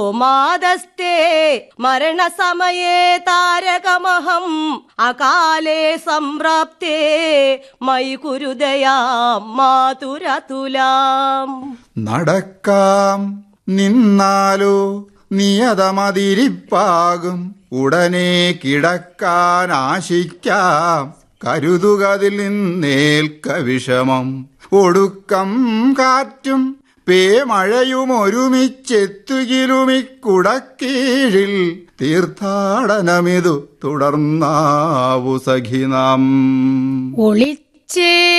മാതസ്തേ മരണസമയേ താരകമഹം അകാലേ സംപ്രാപ്തേ മയി കുരുദയാം മാതുരതുലാം നടക്കാം നിന്നാലോ നിയതമതിരിപ്പാകും ഉടനെ കിടക്കാൻ ആശിക്കാം കരുതുകതിൽ നിന്നേൽക്ക വിഷമം ഒടുക്കം കാറ്റും പേമഴയും ഒരുമിച്ചെത്തുകിലുമിക്കുടക്കീഴിൽ തീർത്ഥാടനമിതു തുടർന്നാവു സഖിനാം ഒളിച്ചേ